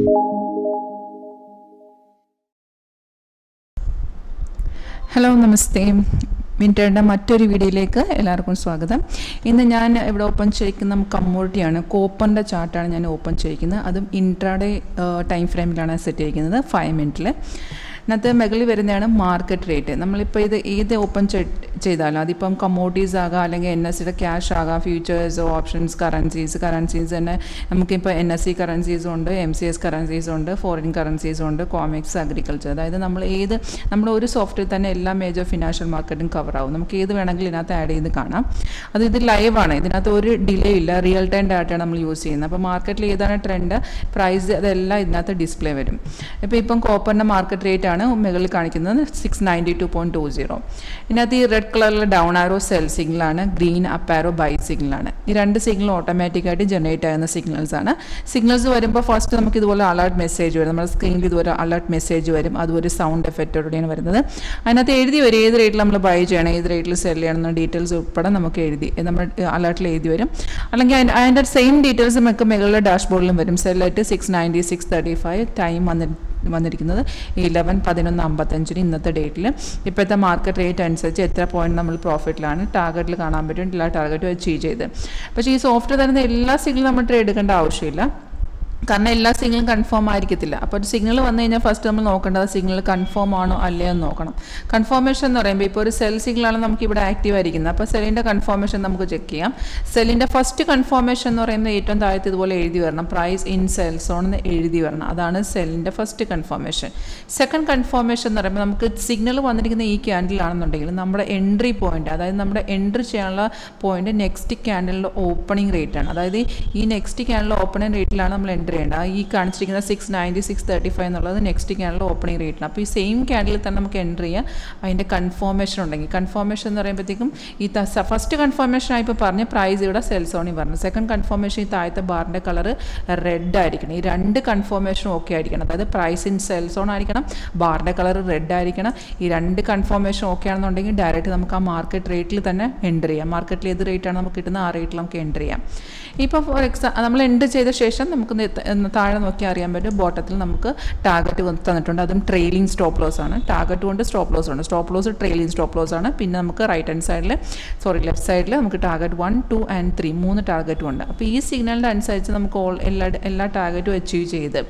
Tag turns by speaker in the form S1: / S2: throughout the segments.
S1: hello നമസ്തേ വിൻറ്ററിൻ്റെ മറ്റൊരു വീഡിയോയിലേക്ക് എല്ലാവർക്കും സ്വാഗതം ഇന്ന് ഞാൻ ഇവിടെ ഓപ്പൺ ചെയ്യിക്കുന്ന കമ്മോഡിറ്റിയാണ് കോപ്പറിൻ്റെ ചാർട്ടാണ് ഞാൻ ഓപ്പൺ ചെയ്യിക്കുന്നത് അതും ഇൻട്രാഡേ ടൈം ഫ്രെയിമിലാണ് സെറ്റ് ചെയ്തിരിക്കുന്നത് ഫൈവ് മിനിറ്റിൽ അതിനകത്ത് മുകളിൽ വരുന്നതാണ് മാർക്കറ്റ് റേറ്റ് നമ്മളിപ്പോൾ ഇത് ഏത് ഓപ്പൺ ചെയ്താലും അതിപ്പം കമ്മോഡീസ് ആകാം അല്ലെങ്കിൽ എൻ എസ് സിയുടെ ക്യാഷ് ആകാം ഫ്യൂച്ചേഴ്സ് ഓപ്ഷൻസ് കറൻസീസ് കറൻസീസ് തന്നെ നമുക്കിപ്പോൾ എൻ എസ് സി കറൻസീസും ഉണ്ട് എം സി എസ് കറൻസീസും ഉണ്ട് ഫോറിൻ കറൻസീസും ഉണ്ട് കോമിക്സ് അഗ്രികൾച്ചർ അതായത് നമ്മൾ ഏത് നമ്മുടെ ഒരു സോഫ്റ്റ്വെയർ തന്നെ എല്ലാ മേജർ ഫിനാൻഷ്യൽ മാർക്കറ്റും കവർ ആവും നമുക്ക് ഏത് വേണമെങ്കിലും ഇതിനകത്ത് ആഡ് ചെയ്ത് കാണാം അത് ഇത് ലൈവാണ് ഇതിനകത്ത് ഒരു ഡിലേ ഇല്ല റിയൽ ടൈം ഡാറ്റയാണ് നമ്മൾ യൂസ് ചെയ്യുന്നത് അപ്പോൾ മാർക്കറ്റിൽ ഏതാണ് ട്രെൻഡ് പ്രൈസ് അതെല്ലാം ഇതിനകത്ത് ഡിസ്പ്ലേ വരും ഇപ്പോൾ ഇപ്പം കോപ്പറിൻ്റെ മാർക്കറ്റ് റേറ്റ് ആണ് മുകളിൽ കാണിക്കുന്നത് six ninety two point two zero ഇതിനകത്ത് ഈ റെഡ് കളറിലെ ഡൗൺ ആരോ സെൽ സിഗ്നലാണ് ഗ്രീൻ അപ്പ് ആരോ ബൈ സിഗ്നലാണ് ഈ രണ്ട് സിഗ്നൽ ഓട്ടോമാറ്റിക്കായിട്ട് ജനറേറ്റ് ആകുന്ന സിഗ്നൽസ് ആണ് സിഗ്നൽസ് വരുമ്പോൾ ഫസ്റ്റ് നമുക്ക് ഇതുപോലെ അലർട്ട് മെസ്സേജ് വരും നമ്മുടെ സ്ക്രീനിൽ ഇതുപോലെ അലർട്ട് മെസ്സേജ് വരും അതുപോലെ സൗണ്ട് എഫക്റ്റോടെയാണ് വരുന്നത് അതിനകത്ത് എഴുതി വരും ഏത് റേറ്റിൽ നമ്മൾ ബൈ ചെയ്യണം ഏത് റേറ്റിൽ സെൽ ചെയ്യണം എന്ന ഡീറ്റെയിൽസ് ഉൾപ്പെടെ നമുക്ക് എഴുതി നമ്മൾ അലർട്ടിൽ എഴുതി വരും അല്ലെങ്കിൽ അതിൻ്റെ സെയിം ഡീറ്റെയിൽസ് നമുക്ക് മുകളിലെ ഡാഷ്ബോർഡിലും വരും സെല്ലായിട്ട് six ninety six thirty five time വന്നിട്ട് വന്നിരിക്കുന്നത് ഇലവൻ പതിനൊന്ന് അമ്പത്തഞ്ചിന് ഇന്നത്തെ ഡേറ്റിൽ ഇപ്പോഴത്തെ മാർക്കറ്റ് റേറ്റ് അനുസരിച്ച് എത്ര പോയിന്റ് നമ്മൾ പ്രോഫിറ്റിലാണ് ടാർഗറ്റിൽ കാണാൻ പറ്റും എല്ലാ ടാർഗറ്റും അച്ചീവ് ചെയ്ത് പക്ഷേ ഈ സോഫ്റ്റ്വെയർ തരുന്ന എല്ലാ സിഗ്നലും നമ്മൾ ട്രേഡ് എടുക്കേണ്ട ആവശ്യമില്ല കാരണം എല്ലാ സിഗ്നലും കൺഫേം ആയിരിക്കത്തില്ല അപ്പോൾ ഒരു സിഗ്നൽ വന്നു കഴിഞ്ഞാൽ ഫസ്റ്റ് നമ്മൾ നോക്കേണ്ടത് സിഗ്നൽ കൺഫേം ആണോ അല്ലയോ എന്ന് നോക്കണം കൺഫർമേഷൻ എന്ന് പറയുമ്പോൾ ഇപ്പോൾ ഒരു സെൽ സിഗ്നലാണ് നമുക്ക് ഇവിടെ ആക്റ്റീവ് ആയിരിക്കുന്നത് അപ്പോൾ സെല്ലിൻ്റെ കൺഫർമേഷൻ നമുക്ക് ചെക്ക് ചെയ്യാം സെല്ലിൻ്റെ ഫസ്റ്റ് കൺഫർമേഷൻ എന്ന് പറയുന്നത് ഏറ്റവും താഴത്ത് ഇതുപോലെ എഴുതി വരണം പ്രൈസ് ഇൻ സെൽ സോൺ എന്ന് എഴുതി വരണം അതാണ് സെല്ലിൻ്റെ ഫസ്റ്റ് കൺഫർമേഷൻ സെക്കൻഡ് കൺഫർമേഷൻ എന്ന് പറയുമ്പോൾ നമുക്ക് സിഗ്നൽ വന്നിരിക്കുന്ന ഈ ക്യാൻഡിലാണെന്നുണ്ടെങ്കിൽ നമ്മുടെ എൻട്രി പോയിന്റ് അതായത് നമ്മുടെ എൻട്രി ചെയ്യാനുള്ള പോയിന്റ് നെക്സ്റ്റ് ക്യാൻഡലിൻ്റെ ഓപ്പണിംഗ് റേറ്റ് ആണ് അതായത് ഈ നെക്സ്റ്റ് ക്യാൻഡിലെ ഓപ്പണിംഗ് റേറ്റിലാണ് നമ്മൾ എൻട്രി ചെയ്യേണ്ടത് ഈ കാണിച്ചിരിക്കുന്ന six ninety six thirty five എന്നുള്ളത് നെക്സ്റ്റ് ക്യാൻഡിൽ ഓപ്പണിംഗ് റേറ്റാണ് അപ്പോൾ ഈ സെയിം ക്യാൻഡിൽ തന്നെ നമുക്ക് എൻട്രി ചെയ്യാം അതിൻ്റെ കൺഫോർമേഷൻ ഉണ്ടെങ്കിൽ കൺഫോർമേഷൻ എന്ന് പറയുമ്പോഴത്തേക്കും ഈ ഫസ്റ്റ് കൺഫോർമേഷൻ ആയി ഇപ്പോൾ പറഞ്ഞ പ്രൈസ് ഇവിടെ സെൽ സോണിൽ പറഞ്ഞു സെക്കൻഡ് കൺഫോർമേഷൻ ഈ താഴത്തെ ബാറിൻ്റെ കളർ റെഡ് ആയിരിക്കണം ഈ രണ്ട് കൺഫോർമേഷനും ഓക്കെ ആയിരിക്കണം അതായത് പ്രൈസ് ഇൻ സെൽ സോൺ ആയിരിക്കണം ബാറിൻ്റെ കളർ റെഡ് ആയിരിക്കണം ഈ രണ്ട് കൺഫോർമേഷൻ ഓക്കെ ആണെന്നുണ്ടെങ്കിൽ ഡയറക്റ്റ് നമുക്ക് ആ മാർക്കറ്റ് റേറ്റിൽ തന്നെ എൻട്രി ചെയ്യാം മാർക്കറ്റിൽ ഏത് റേറ്റാണ് നമുക്ക് കിട്ടുന്നത് ആ റേറ്റിൽ നമുക്ക് എൻട്രി ചെയ്യാം ഇപ്പോൾ ഫോർ എക്സാം നമ്മൾ എൻഡ് ചെയ്ത ശേഷം നമുക്ക് താഴെ നോക്കി അറിയാൻ പറ്റും ബോട്ടത്തിൽ നമുക്ക് ടാർഗറ്റ് തന്നിട്ടുണ്ട് അതും ട്രെയിലിംഗ് സ്റ്റോപ്പ് ലോസ് ആണ് ടാർഗറ്റ് കൊണ്ട് സ്റ്റോപ്പ് ലോസ് ഉണ്ട് stop loss trailing stop loss ആണ് പിന്നെ നമുക്ക് റൈറ്റ് ഹാൻഡ് സൈഡിൽ സോറി ലെഫ്റ്റ് സൈഡിൽ നമുക്ക് target one two and three മൂന്ന് ടാർഗറ്റും ഉണ്ട് അപ്പോൾ ഈ സിഗ്നലിൻ്റെ അനുസരിച്ച് നമുക്ക് ഓൾ എല്ലാ എല്ലാ ടാർഗറ്റും അച്ചീവ് ചെയ്ത്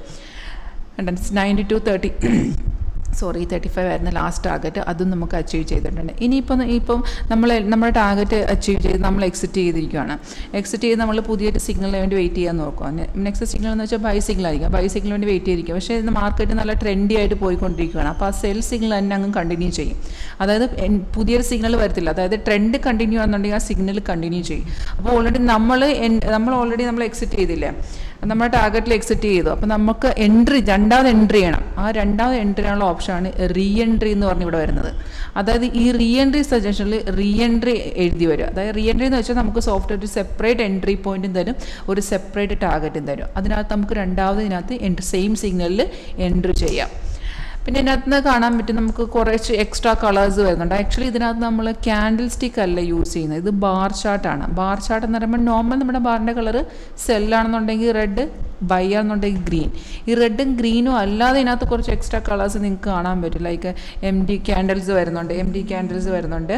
S1: ninety two thirty sorry thirty five ആയിരുന്ന ലാസ്റ്റ് ടാർഗറ്റ് അതും നമുക്ക് അച്ചീവ് ചെയ്തിട്ടുണ്ട് ഇനിയിപ്പം ഇപ്പം നമ്മൾ നമ്മുടെ ടാർഗറ്റ് അച്ചീവ് ചെയ്ത് നമ്മൾ എക്സിറ്റ് ചെയ്തിരിക്കുകയാണ് എക്സിറ്റ് ചെയ്ത് നമ്മൾ പുതിയൊരു സിഗ്നലിന് വേണ്ടി വെയിറ്റ് ചെയ്യാൻ നോക്കുക നെക്സ്റ്റ് സിഗ്നൽ എന്ന് വെച്ചാൽ ബൈ സിഗ്നൽ ആയിരിക്കും ബൈ സിഗ്നലിന് വേണ്ടി വെയിറ്റ് ചെയ്തിരിക്കുക പക്ഷേ ഇത് മാർക്കറ്റ് നല്ല ട്രെൻഡി ആയിട്ട് പോയിക്കൊണ്ടിരിക്കുകയാണ് അപ്പോൾ ആ സെൽ സിഗ്നൽ തന്നെ അങ്ങ് കണ്ടിന്യൂ ചെയ്യും അതായത് പുതിയൊരു സിഗ്നൽ വരത്തില്ല അതായത് ട്രെൻഡ് കണ്ടിന്യൂ ആണെന്നുണ്ടെങ്കിൽ ആ സിഗ്നൽ കണ്ടിന്യൂ ചെയ്യും അപ്പോൾ ഓൾറെഡി നമ്മൾ നമ്മൾ ഓൾറെഡി നമ്മൾ എക്സിറ്റ് ചെയ്തില്ലേ നമ്മുടെ ടാർഗറ്റിൽ എക്സിറ്റ് ചെയ്തു അപ്പോൾ നമുക്ക് എൻട്രി രണ്ടാമത് എൻട്രി ചെയ്യണം ആ രണ്ടാമത് എൻട്രി ചെയ്യാനുള്ള ഓപ്ഷനാണ് റീ എൻട്രി എന്ന് പറഞ്ഞ് ഇവിടെ വരുന്നത് അതായത് ഈ റീ എൻട്രി സജഷനിൽ റീ എൻട്രി എഴുതി വരും അതായത് റീ എൻട്രി എന്ന് വെച്ചാൽ നമുക്ക് സോഫ്റ്റ്വെയർ ഒരു സെപ്പറേറ്റ് എൻട്രി പോയിന്റും തരും ഒരു സെപ്പറേറ്റ് ടാർഗറ്റും തരും അതിനകത്ത് നമുക്ക് രണ്ടാമത് ഇതിനകത്ത് എൻട്രി സെയിം സിഗ്നലിൽ എൻട്രി ചെയ്യാം പിന്നെ ഇതിനകത്ത് നിന്ന് കാണാൻ പറ്റും നമുക്ക് കുറച്ച് എക്സ്ട്രാ കളേഴ്സ് വരുന്നുണ്ട് ആക്ച്വലി ഇതിനകത്ത് നമ്മൾ ക്യാൻഡിൽ സ്റ്റിക്ക് അല്ല യൂസ് ചെയ്യുന്നത് ഇത് ബാർ ചാർട്ടാണ് ബാർ ചാർട്ട് എന്ന് പറയുമ്പോൾ നോർമൽ നമ്മുടെ ബാറിൻ്റെ കളർ സെല്ലാണെന്നുണ്ടെങ്കിൽ റെഡ് ബൈ ആണെന്നുണ്ടെങ്കിൽ ഗ്രീൻ ഈ റെഡും ഗ്രീനും അല്ലാതെ ഇതിനകത്ത് കുറച്ച് എക്സ്ട്രാ കളേഴ്സ് നിങ്ങൾക്ക് കാണാൻ പറ്റും ലൈക്ക് എം ഡി ക്യാൻഡിൽസ് വരുന്നുണ്ട് എം ഡി ക്യാൻഡിൽസ് വരുന്നുണ്ട്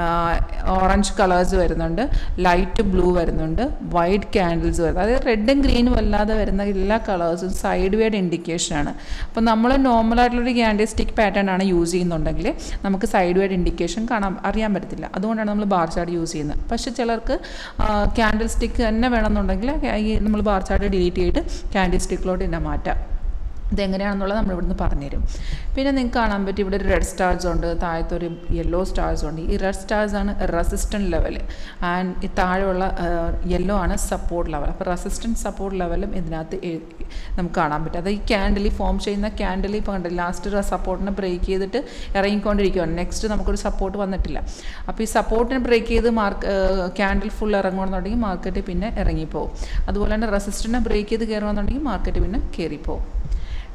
S1: ഓറഞ്ച് കളേഴ്സ് വരുന്നുണ്ട് ലൈറ്റ് ബ്ലൂ വരുന്നുണ്ട് വൈറ്റ് ക്യാൻഡിൽസ് വരുന്നത് അതായത് റെഡും ഗ്രീനും അല്ലാതെ വരുന്ന എല്ലാ കളേഴ്സും സൈഡ് വേഡ് ഇൻഡിക്കേഷനാണ് അപ്പോൾ നമ്മൾ നോർമലായിട്ടുള്ളൊരു ക്യാൻഡിൽ സ്റ്റിക്ക് പാറ്റേൺ ആണ് യൂസ് ചെയ്യുന്നുണ്ടെങ്കിൽ നമുക്ക് സൈഡ് വേഡ് ഇൻഡിക്കേഷൻ കാണാൻ അറിയാൻ പറ്റത്തില്ല അതുകൊണ്ടാണ് നമ്മൾ ബാർ ചാർട്ട് യൂസ് ചെയ്യുന്നത് പക്ഷേ ചിലർക്ക് ക്യാൻഡിൽ സ്റ്റിക്ക് തന്നെ വേണമെന്നുണ്ടെങ്കിൽ ഈ നമ്മൾ ബാർ ചാർട്ട് ഡിലീറ്റ് ചെയ്തിട്ട് ക്യാൻഡിൽ സ്റ്റിക്കിലോട്ട് തന്നെ മാറ്റാം ഇതെങ്ങനെയാണെന്നുള്ളത് നമ്മൾ ഇവിടുന്ന് പറഞ്ഞുതരും പിന്നെ നിങ്ങൾക്ക് കാണാൻ പറ്റും ഇവിടെ ഒരു റെഡ് സ്റ്റാർസ് ഉണ്ട് താഴത്തെ ഒരു യെല്ലോ സ്റ്റാർസ് ഉണ്ട് ഈ റെഡ് സ്റ്റാർസ് ആണ് റെസിസ്റ്റൻറ്റ് ലെവൽ ആൻഡ് ഈ താഴെയുള്ള യെല്ലോ ആണ് സപ്പോർട്ട് ലെവൽ അപ്പോൾ റെസിസ്റ്റൻറ്റ് സപ്പോർട്ട് ലെവലും ഇതിനകത്ത് നമുക്ക് കാണാൻ പറ്റും അത് ഈ ക്യാൻഡിൽ ഫോം ചെയ്യുന്ന ക്യാൻഡിൽ ഇപ്പോൾ കണ്ടില്ല ലാസ്റ്റ് സപ്പോർട്ടിനെ ബ്രേക്ക് ചെയ്തിട്ട് ഇറങ്ങിക്കൊണ്ടിരിക്കുകയാണ് നെക്സ്റ്റ് നമുക്കൊരു സപ്പോർട്ട് വന്നിട്ടില്ല അപ്പോൾ ഈ സപ്പോർട്ടിനെ ബ്രേക്ക് ചെയ്ത് മാർക്ക് ക്യാൻഡിൽ ഫുൾ ഇറങ്ങുകയാണെന്നുണ്ടെങ്കിൽ മാർക്കറ്റ് പിന്നെ ഇറങ്ങിപ്പോവും അതുപോലെ തന്നെ റെസിസ്റ്റൻറ്റിനെ ബ്രേക്ക് ചെയ്ത് കയറുകയാണെന്നുണ്ടെങ്കിൽ മാർക്കറ്റ് പിന്നെ കയറിപ്പോവും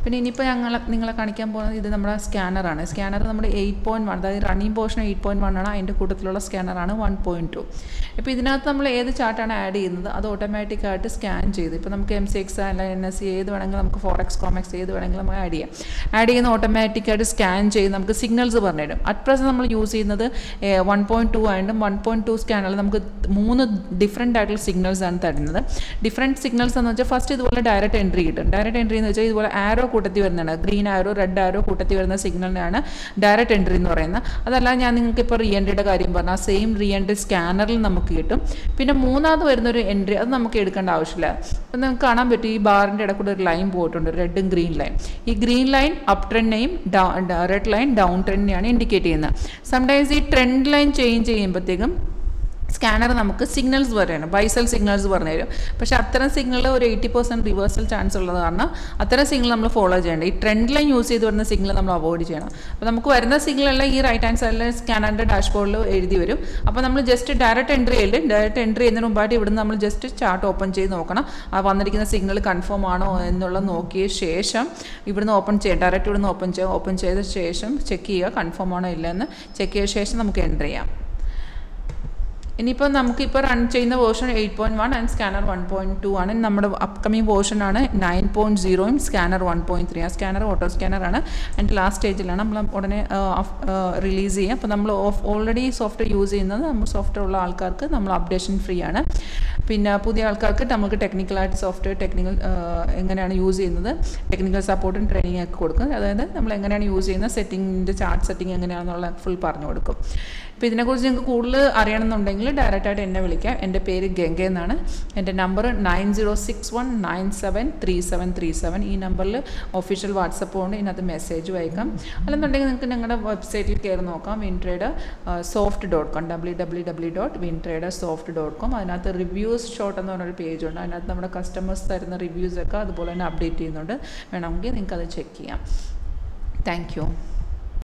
S1: പിന്നെ ഇനിയിപ്പോൾ ഞങ്ങൾ നിങ്ങളെ കാണിക്കാൻ പോകുന്നത് ഇത് നമ്മുടെ സ്കാനറാണ് സ്കാനർ നമ്മുടെ എയ്റ്റ് പോയിൻറ്റ് വൺ അതായത് running portion eight point one ആണ് അതിൻ്റെ കൂട്ടത്തിലുള്ള സ്കാനറാണ് വൺ പോയിൻറ്റ് ടു ഇപ്പോൾ ഇതിനകത്ത് നമ്മൾ ഏത് ചാർട്ടാണ് ആഡ് ചെയ്യുന്നത് അത് ഓട്ടോമാറ്റിക്കായിട്ട് സ്കാൻ ചെയ്ത് ഇപ്പോൾ നമുക്ക് എം സി എക്സ് അല്ല എൻ എസ് സി ഏത് വേണമെങ്കിലും നമുക്ക് ഫോറക്സ് കോമെക്സ് ഏത് വേണമെങ്കിലും നമുക്ക് ആഡ് ചെയ്യാം ആഡ് ചെയ്യുന്ന ഓട്ടോമാറ്റിക്കായിട്ട് സ്കാൻ ചെയ്ത് നമുക്ക് സിഗ്നൽസ് പറഞ്ഞുതരും അറ്റ് പ്രസൻറ്റ് നമ്മൾ യൂസ് ചെയ്യുന്നത് വൺ പോയിൻറ്റ് ടു ആയതും വൺ പോയിൻറ്റ് ടു സ്കാനിൽ നമുക്ക് മൂന്ന് ഡിഫറെൻ്റ് ആയിട്ടുള്ള സിഗ്നൽസ് ആണ് തരുന്നത് ഡിഫറെൻറ്റ് സിഗ്നൽസ് എന്ന് വെച്ചാൽ ഫസ്റ്റ് ഇതുപോലെ ഡയറക്റ്റ് എൻട്രി കിട്ടും ഡയറക്റ്റ് എൻട്രി എന്ന് വെച്ചാൽ ഇതുപോലെ ആരോ കൂട്ടത്തിൽ വരുന്നതാണ് ഗ്രീൻ ആരോ റെഡ് ആരോ കൂട്ടത്തിൽ വരുന്ന സിഗ്നലിനാണ് ഡയറക്റ്റ് എൻട്രി എന്ന് പറയുന്നത് അതല്ല ഞാൻ നിങ്ങൾക്ക് ഇപ്പോൾ റീ എൻട്രിയുടെ കാര്യം പറഞ്ഞാൽ സെയിം റീ എൻട്രി സ്കാനറിൽ നമുക്ക് കിട്ടും പിന്നെ മൂന്നാമത് വരുന്നൊരു എൻട്രി അത് നമുക്ക് എടുക്കേണ്ട ആവശ്യമില്ല അപ്പം നിങ്ങൾക്ക് കാണാൻ പറ്റും ഈ ബാറിൻ്റെ ഇടയ്ക്കൂടെ ഒരു ലൈൻ പോയിട്ടുണ്ട് റെഡും ഗ്രീൻ ലൈൻ ഈ ഗ്രീൻ ലൈൻ അപ്പ് ട്രെൻഡിനെയും റെഡ് ലൈൻ ഡൗൺ ട്രെൻഡിനെയാണ് ഇൻഡിക്കേറ്റ് ചെയ്യുന്നത് സംടൈംസ് ഈ ട്രെൻഡ് ലൈൻ ചേഞ്ച് ചെയ്യുമ്പോഴത്തേക്കും സ്കാനർ നമുക്ക് സിഗ്നൽസ് പറയണം ബൈസൽ സിഗ്നൽസ് പറഞ്ഞു തരും പക്ഷേ അത്തരം സിഗ്നൽ ഒരു എയ്റ്റി പെർസെൻറ്റ് റിവേഴ്സൽ ചാൻസ് ഉള്ളത് കാരണം അത്തരം സിഗ്നൽ നമ്മൾ ഫോളോ ചെയ്യേണ്ട ഈ ട്രെൻഡ് ലൈൻ യൂസ് ചെയ്ത് വരുന്ന സിഗ്നൽ നമ്മൾ അവോയ്ഡ് ചെയ്യണം അപ്പോൾ നമുക്ക് വരുന്ന സിഗ്നലെല്ലാം ഈ റൈറ്റ് ഹാൻഡ് സൈഡിൽ സ്കാനറിൻ്റെ ഡാഷ്ബോർഡിൽ എഴുതി വരും അപ്പോൾ നമ്മൾ ജസ്റ്റ് ഡയറക്റ്റ് എൻട്രി ചെയ്യില്ല ഡയറക്റ്റ് എൻട്രി ചെയ്യുന്നതിന് മുമ്പായിട്ട് ഇവിടുന്ന് നമ്മൾ ജസ്റ്റ് ചാർട്ട് ഓപ്പൺ ചെയ്ത് നോക്കണം ആ വന്നിരിക്കുന്ന സിഗ്നൽ കൺഫേം ആണോ എന്നുള്ളത് നോക്കിയ ശേഷം ഇവിടുന്ന് ഓപ്പൺ ചെയ്യുക ഡയറക്റ്റ് ഇവിടുന്ന് ഓപ്പൺ ചെയ്യുക ഓപ്പൺ ചെയ്ത ശേഷം ചെക്ക് ചെയ്യുക കൺഫേം ആണോ ഇല്ലെന്ന് ചെക്ക് ചെയ്ത ശേഷം നമുക്ക് എൻ്റർ ചെയ്യാം ഇനിയിപ്പോൾ നമുക്കിപ്പോൾ റൺ ചെയ്യുന്ന version eight point one and scanner one point two ആണ് നമ്മുടെ അപ്കമിങ് വേർഷനാണ് നയൻ പോയിൻറ്റ് സീറോയും സ്കാനർ വൺ പോയിൻറ്റ് ത്രീ ആ സ്കാനർ ഓട്ടോ സ്കാനറാണ് ആൻഡ് ലാസ്റ്റ് സ്റ്റേജിലാണ് നമ്മൾ ഉടനെ റിലീസ് ചെയ്യുക അപ്പോൾ നമ്മൾ ഓഫ് ഓൾറെഡി സോഫ്റ്റ്വെയർ യൂസ് ചെയ്യുന്നത് നമ്മൾ സോഫ്റ്റ്വെയർ ഉള്ള ആൾക്കാർക്ക് നമ്മൾ അപ്ഡേഷൻ ഫ്രീ ആണ് പിന്നെ പുതിയ ആൾക്കാർക്ക് നമുക്ക് ടെക്നിക്കലായിട്ട് സോഫ്റ്റ്വെയർ ടെക്നിക്കൽ എങ്ങനെയാണ് യൂസ് ചെയ്യുന്നത് ടെക്നിക്കൽ സപ്പോർട്ടും ട്രെയിനിങ് ഒക്കെ കൊടുക്കും അതായത് നമ്മൾ എങ്ങനെയാണ് യൂസ് ചെയ്യുന്നത് സെറ്റിങ്ങിൻ്റെ ചാർട്ട് സെറ്റിംഗ് എങ്ങനെയാണെന്നുള്ള ഫുൾ പറഞ്ഞു കൊടുക്കും അപ്പോൾ ഇതിനെക്കുറിച്ച് നിങ്ങൾക്ക് കൂടുതൽ അറിയണമെന്നുണ്ടെങ്കിൽ ഡയറക്റ്റായിട്ട് എന്നെ വിളിക്കാം എൻ്റെ പേര് ഗംഗ എന്നാണ് എൻ്റെ number nine zero six one nine seven three seven three seven ഈ നമ്പറിൽ ഒഫീഷ്യൽ വാട്സപ്പ് കൊണ്ട് ഇതിനകത്ത് മെസ്സേജ് അയക്കാം അല്ലെന്നുണ്ടെങ്കിൽ നിങ്ങൾക്ക് ഞങ്ങളുടെ വെബ്സൈറ്റിൽ കയറി നോക്കാം Wintrade soft dot com W W W dot Wintrade soft dot com അതിനകത്ത് റിവ്യൂസ് ഷോട്ട് എന്ന് പറഞ്ഞൊരു പേജ് ഉണ്ട് അതിനകത്ത് നമ്മുടെ കസ്റ്റമേഴ്സ് തരുന്ന റിവ്യൂസൊക്കെ അതുപോലെ തന്നെ അപ്ഡേറ്റ് ചെയ്യുന്നുണ്ട് വേണമെങ്കിൽ നിങ്ങൾക്ക് അത് ചെക്ക് ചെയ്യാം താങ്ക് യു